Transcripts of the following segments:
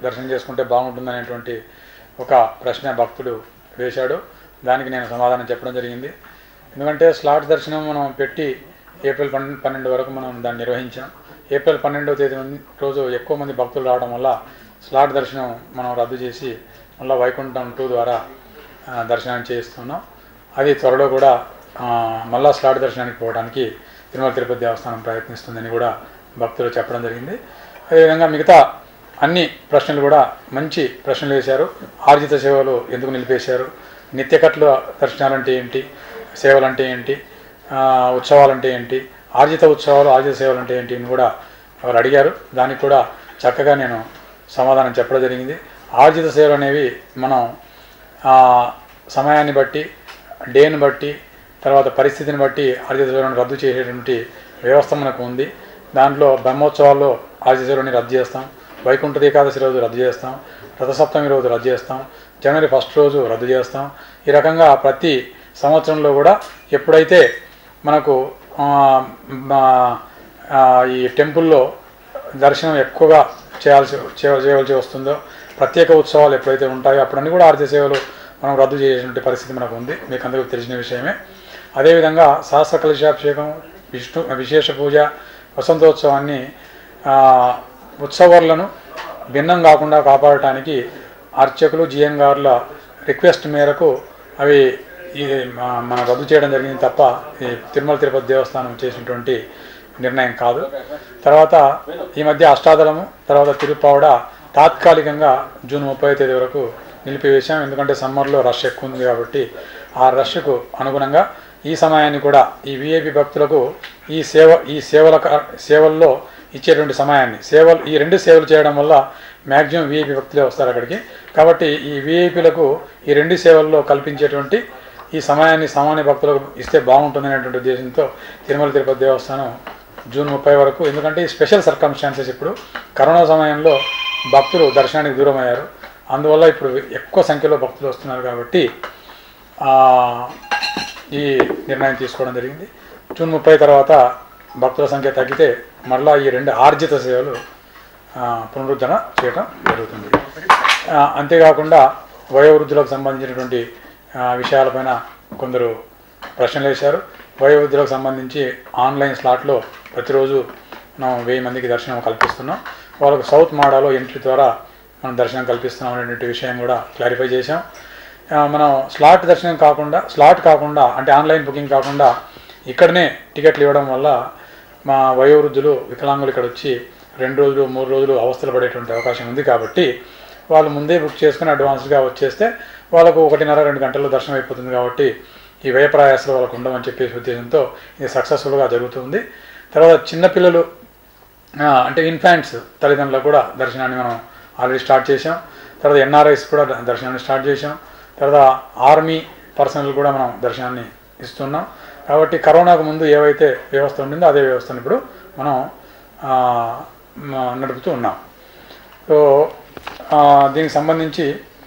దర్శనం చేసుకుంటే బాగుంటుందనేటువంటి ఒక ప్రశ్న భక్తుడు వేశాడు దానికి నేను సమాధానం చెప్పడం జరిగింది ఎందుకంటే స్లాట్ దర్శనం మనం పెట్టి ఏప్రిల్ పన్నెండు పన్నెండు వరకు మనం దాన్ని నిర్వహించాం ఏప్రిల్ పన్నెండవ తేదీ మంది రోజు ఎక్కువ మంది భక్తులు రావడం వల్ల స్లాట్ దర్శనం మనం రద్దు చేసి మళ్ళీ వైకుంఠం టూ ద్వారా ఆ, దర్శనం చేయిస్తున్నాం అది త్వరలో కూడా ఆ, మళ్ళా స్లాట్ దర్శనానికి పోవడానికి తిరుమల తిరుపతి దేవస్థానం ప్రయత్నిస్తుందని కూడా భక్తులు చెప్పడం జరిగింది అదేవిధంగా మిగతా అన్ని ప్రశ్నలు కూడా మంచి ప్రశ్నలు వేశారు ఆర్జిత సేవలు ఎందుకు నిలిపేశారు నిత్యకట్ల దర్శనాలు అంటే ఏంటి సేవలు అంటే ఏంటి ఆ, ఉత్సవాలు అంటే ఏంటి ఆర్జిత ఉత్సవాలు ఆర్జిత సేవలు అంటే ఏంటి అని కూడా వారు అడిగారు దానికి కూడా చక్కగా నేను సమాధానం చెప్పడం జరిగింది ఆర్జిత సేవలు అనేవి మనం ఆ, సమయాన్ని బట్టి డేని బట్టి తర్వాత పరిస్థితిని బట్టి ఆర్జిత సేవలను రద్దు చేసేటువంటి వ్యవస్థ మనకు ఉంది దాంట్లో బ్రహ్మోత్సవాల్లో ఆర్జిత సేవలని రద్దు చేస్తాం వైకుంఠ ఏకాదశి రోజు రద్దు చేస్తాం రథసప్తమి రోజు రద్దు చేస్తాం జనవరి ఫస్ట్ రోజు రద్దు చేస్తాం ఈ రకంగా ప్రతి సంవత్సరంలో కూడా ఎప్పుడైతే మనకు ఆ, మా- ఆ, ఈ టెంపుల్లో దర్శనం ఎక్కువగా చేయాల్సి చేయ- చేయవలసి వస్తుందో ప్రత్యేక ఉత్సవాలు ఎప్పుడైతే ఉంటాయో అప్పుడన్నీ కూడా ఆర్థిక సేవలు మనం రద్దు చేసేటువంటి పరిస్థితి మనకు ఉంది మీకు అందరికీ తెలిసిన విషయమే అదేవిధంగా సహస్ర కలశాభిషేకం విష్ణు విశేష పూజ వసంతోత్సవాన్ని ఆ, ఉత్సవాలను భిన్నం కాకుండా కాపాడటానికి అర్చకులు జిఎంగారుల రిక్వెస్ట్ మేరకు అవి ఇది మా- మనం రద్దు చేయడం జరిగింది తప్ప ఈ తిరుమల తిరుపతి దేవస్థానం చేసినటువంటి నిర్ణయం కాదు తర్వాత ఈ మధ్య అష్టాదళము తర్వాత తిరుపావడ తాత్కాలికంగా జూన్ ముప్పై తేదీ వరకు నిలిపివేశాం ఎందుకంటే సమ్మర్లో రష్ ఎక్కువ ఉంది కాబట్టి ఆ రష్కు అనుగుణంగా ఈ సమయాన్ని కూడా ఈ విఐపి భక్తులకు ఈ సేవ ఈ సేవల కా- సేవల్లో ఇచ్చేటువంటి సమయాన్ని సేవలు ఈ రెండు సేవలు చేయడం వల్ల మ్యాక్సిమం విఐపి భక్తులే వస్తారు అక్కడికి కాబట్టి ఈ విఐపీలకు ఈ రెండు సేవల్లో కల్పించేటువంటి ఈ సమయాన్ని సామాన్య భక్తులకు ఇస్తే బాగుంటుందనేటువంటి ఉద్దేశంతో తిరుమల తిరుపతి దేవస్థానం జూన్ ముప్పై వరకు ఎందుకంటే ఈ స్పెషల్ సర్కమ్స్టాన్సెస్ ఇప్పుడు కరోనా సమయంలో భక్తులు దర్శనానికి దూరం అయ్యారు అందువల్ల ఇప్పుడు ఎక్కువ సంఖ్యలో భక్తులు వస్తున్నారు కాబట్టి ఆ, ఈ నిర్ణయం తీసుకోవడం జరిగింది జూన్ ముప్పై తర్వాత భక్తుల సంఖ్య తగ్గితే మరలా ఈ రెండు ఆర్జిత సేవలు ఆ, పునరుద్ధరణ చేయడం జరుగుతుంది ఆ, అంతేకాకుండా వయోవృద్ధులకు సంబంధించినటువంటి ఆ, విషయాలపైన కొందరు ప్రశ్నలు వేశారు వయోవృద్ధులకు సంబంధించి ఆన్లైన్ స్లాట్లో ప్రతిరోజు మనం వెయ్యి మందికి దర్శనం కల్పిస్తున్నాం వాళ్ళకు సౌత్ మాడాలో ఎంట్రీ ద్వారా మనం దర్శనం కల్పిస్తున్నాం అనేటువంటి విషయం కూడా క్లారిఫై చేశాం ఆ, మనం స్లాట్ దర్శనం కాకుండా స్లాట్ కాకుండా అంటే ఆన్లైన్ బుకింగ్ కాకుండా ఇక్కడనే టికెట్లు ఇవ్వడం వల్ల మా వయోవృద్ధులు వికలాంగులు ఇక్కడ వచ్చి రెండు రోజులు మూడు రోజులు అవస్థలు పడేటువంటి అవకాశం ఉంది కాబట్టి వాళ్ళు ముందే బుక్ చేసుకుని అడ్వాన్స్గా వచ్చేస్తే వాళ్ళకు ఒకటిన్నర రెండు గంటల్లో దర్శనం అయిపోతుంది కాబట్టి ఈ వ్యయ ప్రయాసాలు వాళ్ళకు ఉండవని చెప్పేసి ఉద్దేశంతో ఇది సక్సెస్ఫుల్గా జరుగుతుంది తర్వాత చిన్నపిల్లలు ఆ, అంటే ఇన్ఫాంట్స్ తల్లిదండ్రులకు కూడా దర్శనాన్ని మనం ఆల్రెడీ స్టార్ట్ చేసాం తర్వాత ఎన్ఆర్ఐస్ కూడా ద- దర్శనాన్ని స్టార్ట్ చేసాం తర్వాత ఆర్మీ పర్సనల్ కూడా మనం దర్శనాన్ని ఇస్తున్నాం కాబట్టి కరోనాకు ముందు ఏవైతే వ్యవస్థ ఉండిందో అదే వ్యవస్థను ఇప్పుడు మనం ఆ, మ- నడుపుతూ ఉన్నాం సో ఆ, దీనికి సంబంధించి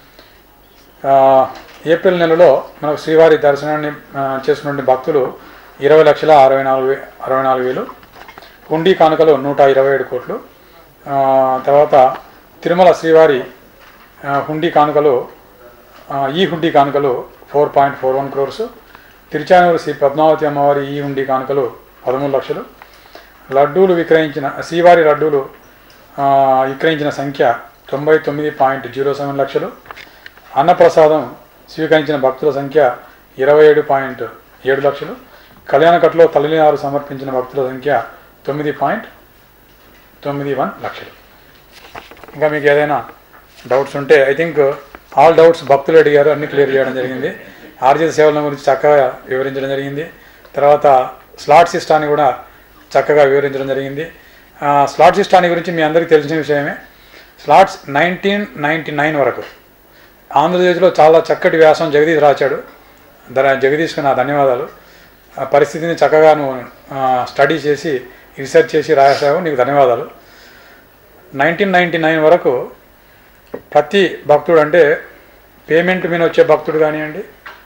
ఆ, ఏప్రిల్ నెలలో మనకు శ్రీవారి దర్శనాన్ని ఆ, చేసుకున్న భక్తులు ఇరవై లక్షల అరవై నాలుగు వే- అరవై నాలుగు వేలు హుండీ కానుకలు నూట ఇరవై ఏడు కోట్లు ఆ, తర్వాత తిరుమల శ్రీవారి ఆ, హుండీ కానుకలు ఆ, ఈ హుండీ కానుకలు four point four one crores Tiruchanur Sri Padmavathi అమ్మవారి ఈ హుండీ కానుకలు పదమూడు లక్షలు లడ్డూలు విక్రయించిన శ్రీవారి లడ్డూలు ఆ, విక్రయించిన సంఖ్య తొంభై తొమ్మిది పాయింట్ జీరో సెవెన్ లక్షలు అన్నప్రసాదం స్వీకరించిన భక్తుల సంఖ్య ఇరవై ఏడు పాయింట్ ఏడు లక్షలు కళ్యాణకట్లో తల్లినారు సమర్పించిన భక్తుల సంఖ్య తొమ్మిది పాయింట్ తొమ్మిది వన్ లక్షలు ఇంకా మీకు ఏదైనా డౌట్స్ ఉంటే ఐ థింక్ ఆల్ డౌట్స్ భక్తులు అడిగారు అన్ని క్లియర్ చేయడం జరిగింది ఆర్జిత సేవల గురించి చక్కగా వివరించడం జరిగింది తర్వాత స్లాట్ సిస్టాన్ని కూడా చక్కగా వివరించడం జరిగింది ఆ, స్లాట్ సిస్టాన్ని గురించి మీ అందరికీ తెలిసిన విషయమే స్లాట్స్ నైన్టీన్ నైంటీ నైన్ వరకు ఆంధ్రప్రదేశ్లో చాలా చక్కటి వ్యాసం జగదీష్ రాశాడు ధర జగదీష్కి నా ధన్యవాదాలు ఆ పరిస్థితిని చక్కగా నువ్వు ఆ, స్టడీ చేసి రీసెర్చ్ చేసి రాసావు నీకు ధన్యవాదాలు నైన్టీన్ నైంటీ నైన్ వరకు ప్రతి భక్తుడు అంటే పేమెంట్ మీద వచ్చే భక్తుడు కానివ్వండి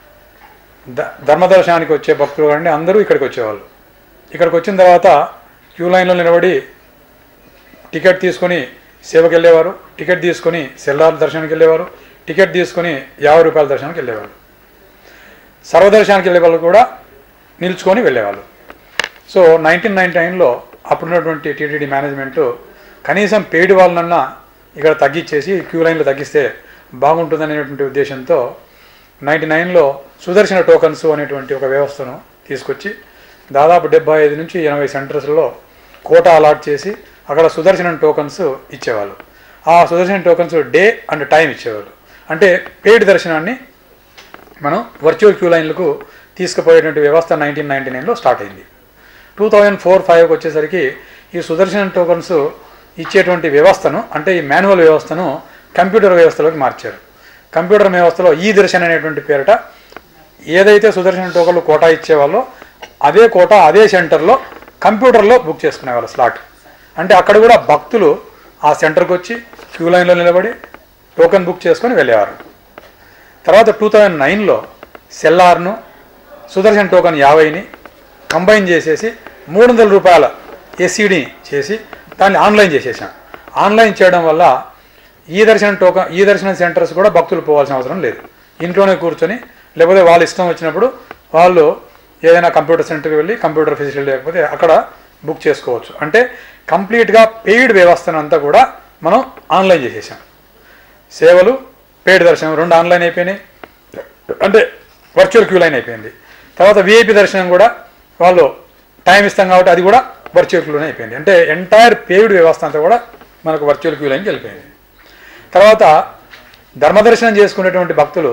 ద ధర్మదర్శనానికి వచ్చే భక్తులు కానివ్వండి అందరూ ఇక్కడికి వచ్చేవాళ్ళు ఇక్కడికి వచ్చిన తర్వాత క్యూ లైన్లో నిలబడి టికెట్ తీసుకొని సేవకి వెళ్ళేవారు టికెట్ తీసుకొని సెల్లార్ దర్శనానికి వెళ్ళేవారు టికెట్ తీసుకొని యాభై రూపాయల దర్శనానికి వెళ్ళేవారు సర్వదర్శనానికి వెళ్ళే వాళ్ళు కూడా నిల్చుకొని వెళ్ళేవాళ్ళు సో నైన్టీన్ నైన్టీ నైన్లో అప్పుడున్నటువంటి టీటీడీ మేనేజ్మెంట్ కనీసం పేడి వాళ్ళనన్నా ఇక్కడ తగ్గించేసి క్యూ లైన్లో తగ్గిస్తే బాగుంటుందనేటువంటి ఉద్దేశంతో నైంటీ నైన్లో సుదర్శన టోకన్స్ అనేటువంటి ఒక వ్యవస్థను తీసుకొచ్చి దాదాపు డెబ్బై ఐదు నుంచి ఎనభై సెంటర్స్లో కోటా అలాట్ చేసి అక్కడ సుదర్శన టోకన్స్ ఇచ్చేవాళ్ళు ఆ Sudarshana tokens day and time ఇచ్చేవాళ్ళు అంటే పెయిడ్ దర్శనాన్ని మనం వర్చువల్ క్యూ లైన్లకు తీసుకుపోయేటువంటి వ్యవస్థ నైన్టీన్ నైన్టీ నైన్లో స్టార్ట్ అయింది టూ థౌజండ్ ఫోర్ ఫైవ్కి వచ్చేసరికి ఈ సుదర్శన టోకన్స్ ఇచ్చేటువంటి వ్యవస్థను అంటే ఈ మాన్యువల్ వ్యవస్థను కంప్యూటర్ వ్యవస్థలోకి మార్చారు కంప్యూటర్ వ్యవస్థలో ఈ దర్శన్ అనేటువంటి పేరిట ఏదైతే సుదర్శన టోకన్లు కోటా ఇచ్చేవాళ్ళో అదే కోటా అదే సెంటర్లో కంప్యూటర్లో బుక్ చేసుకునేవాళ్ళు స్లాట్ అంటే అక్కడ కూడా భక్తులు ఆ సెంటర్కి వచ్చి క్యూ లైన్లో నిలబడి టోకెన్ బుక్ చేసుకొని వెళ్ళేవారు తర్వాత టూ థౌజండ్ నైన్లో సెల్లార్ను సుదర్శన్ టోకన్ యాభైని కంబైన్ చేసేసి మూడు వందల రూపాయల ఎస్సీడీ చేసి దాన్ని ఆన్లైన్ చేసేసాం ఆన్లైన్ చేయడం వల్ల ఈ దర్శనం టోకన్ ఈ దర్శనం సెంటర్స్ కూడా భక్తులు పోవాల్సిన అవసరం లేదు ఇంట్లోనే కూర్చొని లేకపోతే వాళ్ళ ఇష్టం వచ్చినప్పుడు వాళ్ళు ఏదైనా కంప్యూటర్ సెంటర్కి వెళ్ళి కంప్యూటర్ ఫెసిలిటీ లేకపోతే అక్కడ బుక్ చేసుకోవచ్చు అంటే కంప్లీట్గా పెయిడ్ వ్యవస్థను అంతా కూడా మనం ఆన్లైన్ చేసేసాం సేవలు పెయిడ్ దర్శనం రెండు ఆన్లైన్ అయిపోయినాయి అంటే వర్చువల్ క్యూ లైన్ అయిపోయింది తర్వాత విఐపి దర్శనం కూడా వాళ్ళు టైం ఇస్తాం కాబట్టి అది కూడా వర్చువల్ క్యూ లైన్ అయిపోయింది అంటే ఎంటైర్ పెయిడ్ వ్యవస్థ అంతా కూడా మనకు వర్చువల్ క్యూ లైన్కి వెళ్ళిపోయింది తర్వాత ధర్మదర్శనం చేసుకునేటువంటి భక్తులు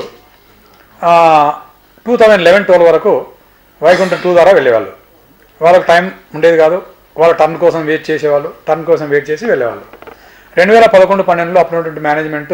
టూ థౌజండ్ లెవెన్ ట్వెల్వ్ వరకు వైకుంఠం టూ ద్వారా వెళ్ళేవాళ్ళు వాళ్ళకి టైం ఉండేది కాదు వాళ్ళ టర్న్ కోసం వెయిట్ చేసేవాళ్ళు టర్న్ కోసం వెయిట్ చేసి వెళ్ళేవాళ్ళు రెండు వేల పదకొండు పన్నెండులో అప్పుడున్నటువంటి మేనేజ్మెంట్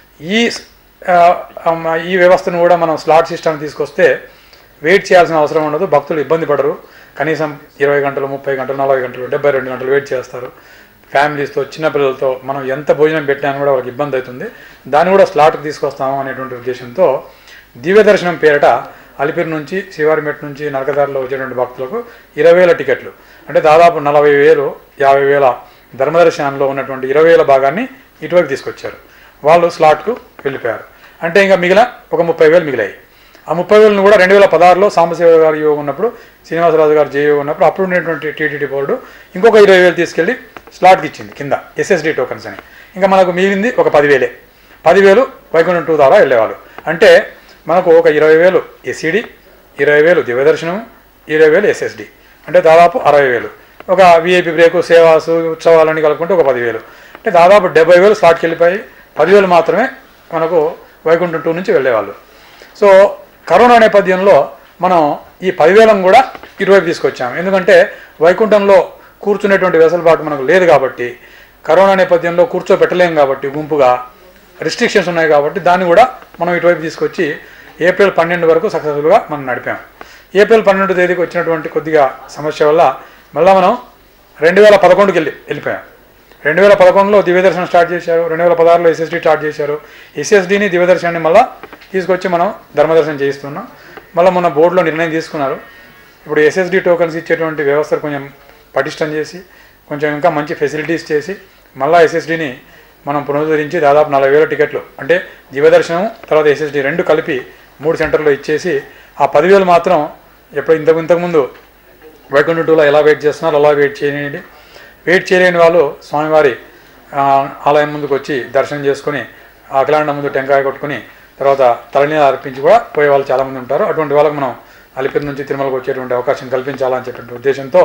ఈ ఆ, అమ్, ఈ వ్యవస్థను కూడా మనం స్లాట్ సిస్టమ్ తీసుకొస్తే వెయిట్ చేయాల్సిన అవసరం ఉండదు భక్తులు ఇబ్బంది పడరు కనీసం ఇరవై గంటలు ముప్పై గంటలు నలభై గంటలు డెబ్బై రెండు గంటలు వెయిట్ చేస్తారు ఫ్యామిలీస్తో చిన్నపిల్లలతో మనం ఎంత భోజనం పెట్టినా కూడా వాళ్ళకి ఇబ్బంది అవుతుంది దాన్ని కూడా స్లాట్కి తీసుకొస్తాము అనేటువంటి ఉద్దేశంతో దివ్య దర్శనం పేరిట అలిపిరి నుంచి శివారిమెట్ నుంచి నరకదారిలో వచ్చేటువంటి భక్తులకు ఇరవై వేల టికెట్లు అంటే దాదాపు నలభై వేలు యాభై వేల ధర్మదర్శనంలో ఉన్నటువంటి ఇరవై వేల భాగాన్ని ఇటువైపు తీసుకొచ్చారు వాళ్ళు స్లాట్కు వెళ్ళిపోయారు అంటే ఇంకా మిగిలిన ఒక ముప్పై వేలు మిగిలాయి ఆ ముప్పై వేలను కూడా రెండు వేల పదహారులో సాంబశివ గారు యోగ ఉన్నప్పుడు శ్రీనివాసరాజు గారు జేయో ఉన్నప్పుడు అప్పుడు ఉండేటువంటి టీటీడీ బోర్డు ఇంకొక ఇరవై వేలు తీసుకెళ్ళి స్లాట్కి ఇచ్చింది కింద ఎస్ఎస్డి టోకన్స్ అని ఇంకా మనకు మిగిలింది ఒక పదివేలే పదివేలు వైకుంఠం టూ ద్వారా వెళ్ళేవాళ్ళు అంటే మనకు ఒక ఇరవై వేలు ఎస్ఈడి ఇరవై వేలు దివ్యదర్శనం ఇరవై వేలు ఎస్ఎస్డి అంటే దాదాపు అరవై వేలు ఒక విఐపి బ్రేకు సేవాసు ఉత్సవాలన్నీ కలుపుకుంటే ఒక పదివేలు అంటే దాదాపు డెబ్బై వేలు స్లాట్కి వెళ్ళిపోయి పదివేలు మాత్రమే మనకు వైకుంఠం టూ నుంచి వెళ్ళేవాళ్ళు సో కరోనా నేపథ్యంలో మనం ఈ పదివేలను కూడా ఇటువైపు తీసుకొచ్చాము ఎందుకంటే వైకుంఠంలో కూర్చునేటువంటి వెసలుబాటు మనకు లేదు కాబట్టి కరోనా నేపథ్యంలో కూర్చోబెట్టలేం కాబట్టి గుంపుగా రిస్ట్రిక్షన్స్ ఉన్నాయి కాబట్టి దాన్ని కూడా మనం ఇటువైపు తీసుకొచ్చి ఏప్రిల్ పన్నెండు వరకు సక్సెస్ఫుల్గా మనం నడిపాం ఏప్రిల్ పన్నెండు తేదీకి వచ్చినటువంటి కొద్దిగా సమస్య వల్ల మళ్ళీ మనం రెండు వేల పదకొండుకి వెళ్ళి వెళ్ళిపోయాం రెండు వేల పదకొండులో దివ్యదర్శనం స్టార్ట్ చేశారు రెండు వేల పదహారులో ఎస్ఎస్డి స్టార్ట్ చేశారు ఎస్ఎస్డిని దివ్యదర్శనాన్ని మళ్ళీ తీసుకొచ్చి మనం ధర్మదర్శనం చేయిస్తున్నాం మళ్ళీ మొన్న బోర్డులో నిర్ణయం తీసుకున్నారు ఇప్పుడు ఎస్ఎస్డి టోకన్స్ ఇచ్చేటువంటి వ్యవస్థను కొంచెం పటిష్టం చేసి కొంచెం ఇంకా మంచి ఫెసిలిటీస్ చేసి మళ్ళీ ఎస్ఎస్డిని మనం పునరుద్ధరించి దాదాపు నలభై వేల టికెట్లు అంటే దివ్యదర్శనం తర్వాత ఎస్ఎస్డి రెండు కలిపి మూడు సెంటర్లో ఇచ్చేసి ఆ పదివేలు మాత్రం ఎప్పుడు ఇంతకు ఇంతకుముందు వైకుంఠ టూలో ఎలా వెయిట్ చేస్తున్నారు అలా వెయిట్ చేయండి వెయిట్ చేయలేని వాళ్ళు స్వామివారి ఆ, ఆలయం ముందుకు వచ్చి దర్శనం చేసుకుని అఖిలాండ ముందు టెంకాయ కొట్టుకుని తర్వాత తలనీళ్ళు అర్పించి కూడా పోయే వాళ్ళు చాలామంది ఉంటారు అటువంటి వాళ్ళకి మనం అలిపిరి నుంచి తిరుమలకు వచ్చేటువంటి అవకాశం కల్పించాలని చెప్పేటువంటి ఉద్దేశంతో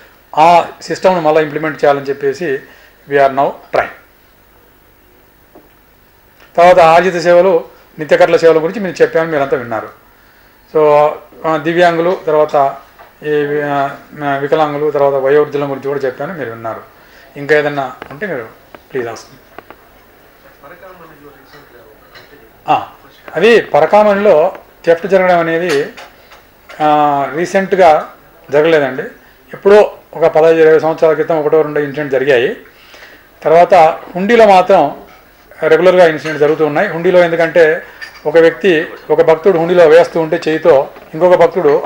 ఆ సిస్టమ్ను మళ్ళీ ఇంప్లిమెంట్ చేయాలని చెప్పేసి వీఆర్ నౌ ట్రై తర్వాత ఆర్జిత సేవలు నిత్యకర్ల సేవల గురించి మీరు చెప్పాను మీరంతా విన్నారు సో ఆ, దివ్యాంగులు తర్వాత ఈ వి- ఆ, వికలాంగులు తర్వాత వయోవృద్ధుల గురించి కూడా చెప్పాను మీరు విన్నారు ఇంకా ఏదన్నా ఉంటే మీరు ప్లీజ్ ఆస్క్ ఆ, అది పరకామణిలో థెఫ్ట్ జరగడం అనేది ఆ, రీసెంట్గా జరగలేదండి ఎప్పుడో ఒక పదహైదు ఇరవై సంవత్సరాల క్రితం ఒకటో రెండో ఇన్సిడెంట్ జరిగాయి తర్వాత హుండీలో మాత్రం రెగ్యులర్గా ఇన్సిడెంట్ జరుగుతూ ఉన్నాయి హుండీలో ఎందుకంటే ఒక వ్యక్తి ఒక భక్తుడు హుండీలో వేస్తూ ఉంటే చేయితో ఇంకొక భక్తుడు ఆ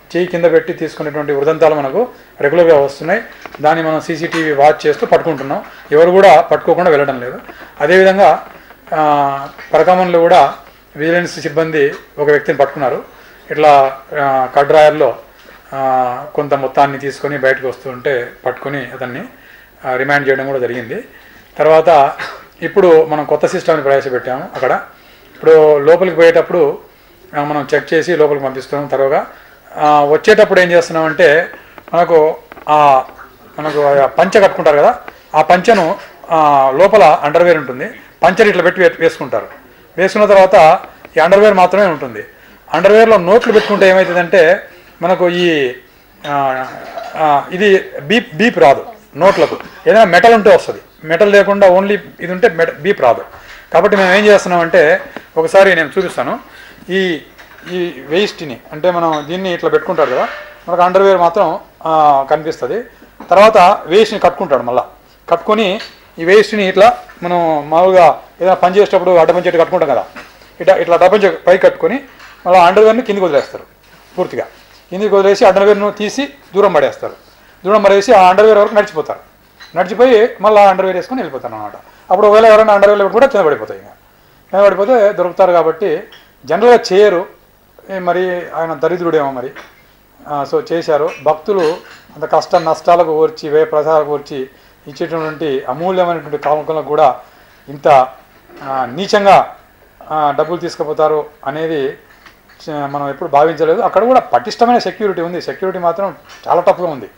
చేయి కింద పెట్టి తీసుకునేటువంటి వృదంతాలు మనకు రెగ్యులర్గా వస్తున్నాయి దాన్ని మనం సీసీటీవీ వాచ్ చేస్తూ పట్టుకుంటున్నాం ఎవరు కూడా పట్టుకోకుండా వెళ్ళడం లేదు అదేవిధంగా ఆ, పరకామంలో కూడా విజిలెన్స్ సిబ్బంది ఒక వ్యక్తిని పట్టుకున్నారు ఇట్లా ఆ, కడ్రాయర్లో ఆ, కొంత మొత్తాన్ని తీసుకొని బయటకు వస్తుంటే పట్టుకొని అతన్ని ఆ, రిమాండ్ చేయడం కూడా జరిగింది తర్వాత ఇప్పుడు మనం కొత్త సిస్టమ్ని ప్రవేశపెట్టాము అక్కడ ఇప్పుడు లోపలికి పోయేటప్పుడు ఆ, మనం చెక్ చేసి లోపలికి పంపిస్తున్నాం తర్వాత ఆ, వచ్చేటప్పుడు ఏం చేస్తున్నామంటే మనకు ఆ మనకు ఆ పంచ కట్టుకుంటారు కదా ఆ పంచను ఆ, లోపల అండర్వేర్ ఉంటుంది పంచని ఇట్లా పెట్టి వే- వేసుకుంటారు వేసుకున్న తర్వాత ఈ అండర్వేర్ మాత్రమే ఉంటుంది అండర్వేర్లో నోట్లు పెట్టుకుంటే ఏమవుతుందంటే మనకు ఈ ఆ, ఆ, ఇది బీప్ బీప్ రాదు నోట్లకు ఏదైనా మెటల్ ఉంటే వస్తుంది మెటల్ లేకుండా ఓన్లీ ఇది ఉంటే మెట బీప్ రాదు కాబట్టి మేము ఏం చేస్తున్నామంటే ఒకసారి నేను చూపిస్తాను ఈ ఈ వేస్ట్ని అంటే మనం దీన్ని ఇట్లా పెట్టుకుంటారు కదా మనకు అండర్వేర్ మాత్రం ఆ, కనిపిస్తుంది తర్వాత వేస్ట్ని కట్టుకుంటాడు మళ్ళీ కట్టుకొని ఈ వేస్ట్ని ఇట్లా మనం మామూలుగా ఏదైనా పని చేసేటప్పుడు అడ్డపంచేటి కట్టుకుంటాం కదా ఇట్లా ఇట్లా అడ్డపంచ పై కట్టుకొని మళ్ళీ అండర్వేర్ని కిందికి వదిలేస్తారు పూర్తిగా కిందికి వదిలేసి అండర్వేర్ను తీసి దూరం పడేస్తారు దూరం పడేసి ఆ అండర్వేర్ వరకు నడిచిపోతారు నడిచిపోయి మళ్ళీ అండర్వేర్ వేసుకొని వెళ్ళిపోతారు అనమాట అప్పుడు ఒకవేళ ఎవరైనా అండర్వేర్ కూడా కింద పడిపోతాయి ఇంకా కింద పడిపోతే దొరుకుతారు కాబట్టి జనరల్గా చేయరు ఏ మరి ఆయన దరిద్రుడేమో మరి ఆ, సో చేశారు భక్తులు అంత కష్ట నష్టాలకు ఓర్చి వ్యయ ప్రసారాలకు ఓర్చి ఇచ్చేటటువంటి అమూల్యమైనటువంటి కాముకలకు కూడా ఇంత ఆ, నీచంగా ఆ, డబ్బులు తీసుకుపోతారు అనేది చ- మనం ఎప్పుడు భావించలేదు అక్కడ కూడా పటిష్టమైన సెక్యూరిటీ ఉంది సెక్యూరిటీ మాత్రం చాలా టఫ్గా ఉంది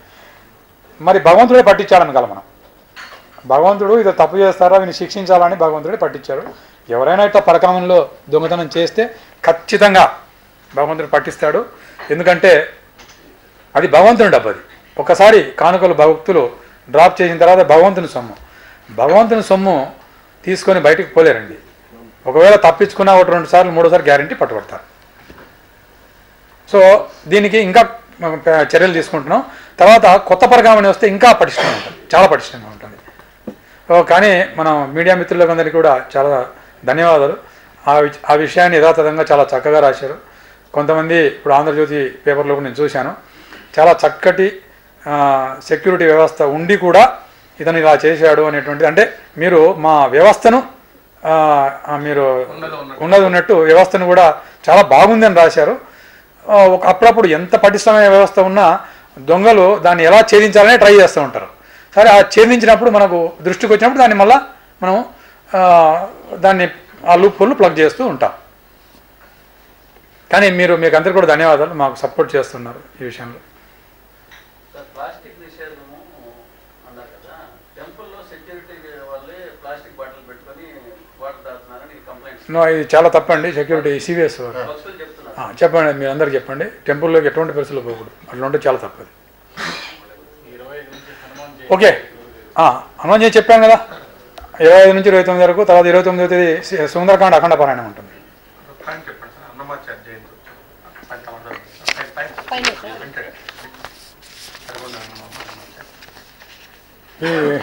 మరి భగవంతుడే పట్టించాడని కల మనం భగవంతుడు ఇది తప్పు చేస్తారా వీని శిక్షించాలని భగవంతుడే పట్టించాడు ఎవరైనా ఇట్లా పరకామంలో దొంగతనం చేస్తే ఖచ్చితంగా భగవంతుడు పట్టిస్తాడు ఎందుకంటే అది భగవంతుని డబ్బు అది ఒకసారి కానుకలు భక్తులు డ్రాప్ చేసిన తర్వాత భగవంతుని సొమ్ము భగవంతుని సొమ్ము తీసుకొని బయటికి పోలేరండి ఒకవేళ తప్పించుకున్నా ఒకటి రెండు సార్లు మూడోసారి గ్యారంటీ పట్టుబడతారు సో దీనికి ఇంకా మనం ప- చర్యలు తీసుకుంటున్నాం తర్వాత కొత్త పరికరం వస్తే ఇంకా పటిష్టంగా ఉంటుంది చాలా పటిష్టంగా ఉంటుంది సో కానీ మనం మీడియా మిత్రులందరికీ కూడా చాలా ధన్యవాదాలు ఆ విచ- ఆ విషయాన్ని యథాతథంగా చాలా చక్కగా రాశారు కొంతమంది ఇప్పుడు ఆంధ్రజ్యోతి పేపర్లో కూడా నేను చూశాను చాలా చక్కటి ఆ, సెక్యూరిటీ వ్యవస్థ ఉండి కూడా ఇతను ఇలా చేశాడు అనేటువంటిది అంటే మీరు మా వ్యవస్థను ఆ, ఆ, మీరు ఉన్నది ఉన్నట్టు వ్యవస్థను కూడా చాలా బాగుందని రాశారు ఆ, ఒక అప్పుడప్పుడు ఎంత పటిష్టమైన వ్యవస్థ ఉన్నా దొంగలు దాన్ని ఎలా ఛేదించాలనే ట్రై చేస్తూ ఉంటారు సరే ఆ ఛేదించినప్పుడు మనకు దృష్టికి వచ్చినప్పుడు దాన్ని మళ్ళా మనం ఆ, దాన్ని ఆ లూప్ హోల్ ప్లగ్ చేస్తూ ఉంటాం కానీ మీరు మీకు అందరికీ కూడా ధన్యవాదాలు మాకు సపోర్ట్ చేస్తున్నారు ఈ విషయంలో సార్ ప్లాస్టిక్ నిషేధము అన్నారు కదా టెంపుల్లో సెక్యూరిటీ వాళ్ళే ప్లాస్టిక్ బాటిల్ పెట్టుకొని వాటర్ తాగుతున్నారని కంప్లైంట్స్ నో ఇది చాలా తప్పండి సెక్యూరిటీ సివిఎస్ భక్తులు చెప్తున్నారు చెప్పండి మీరు అందరికి చెప్పండి టెంపుల్లోకి ఎటువంటి పరిస్థితులు పోకూడదు అట్లా ఉంటే చాలా తప్పది ఓకే ఆ, హనుమాన్ జయంతి చెప్పాను కదా ఇరవై ఐదు నుంచి ఇరవై తొమ్మిది వరకు తర్వాత ఇరవై తొమ్మిదో తేదీ సి- సుందరకాండ అఖండ పారాయణం ఉంటుంది టైం చెప్పండి సార్ అన్నమాచార్య జయంతి పైన తమరు పైన పైన పైన సార్. వెంకటే సరిపోయింది అన్నమాచార్య ఈ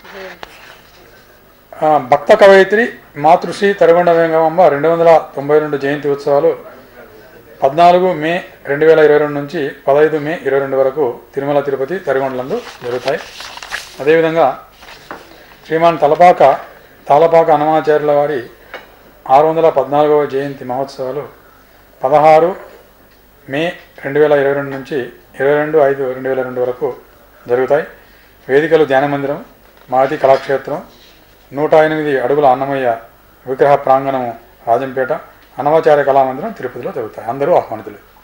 ఆ, భక్త కవయిత్రి మాతృశ్రీ తరగొండ వెంగమ్మ రెండు వందల తొంభై రెండు జయంతి ఉత్సవాలు పద్నాలుగు మే రెండు వేల ఇరవై రెండు నుంచి పదహైదు మే ఇరవై రెండు వరకు తిరుమల తిరుపతి తరిగొండలందు జరుగుతాయి అదేవిధంగా శ్రీమాన్ తలపాక తాలపాక హనుమాచార్యుల వారి ఆరు వందల పద్నాలుగవ జయంతి మహోత్సవాలు పదహారు మే రెండు వేల ఇరవై రెండు నుంచి ఇరవై రెండు ఐదు రెండు వేల రెండు వరకు జరుగుతాయి వేదికలు ధ్యాన మందిరం మారుతి కళాక్షేత్రం నూట ఎనిమిది అడుగుల అన్నమయ్య విగ్రహ ప్రాంగణము రాజంపేట అన్నమాచార్య కళామందిరం తిరుపతిలో జరుగుతాయి అందరూ ఆహ్వానితులు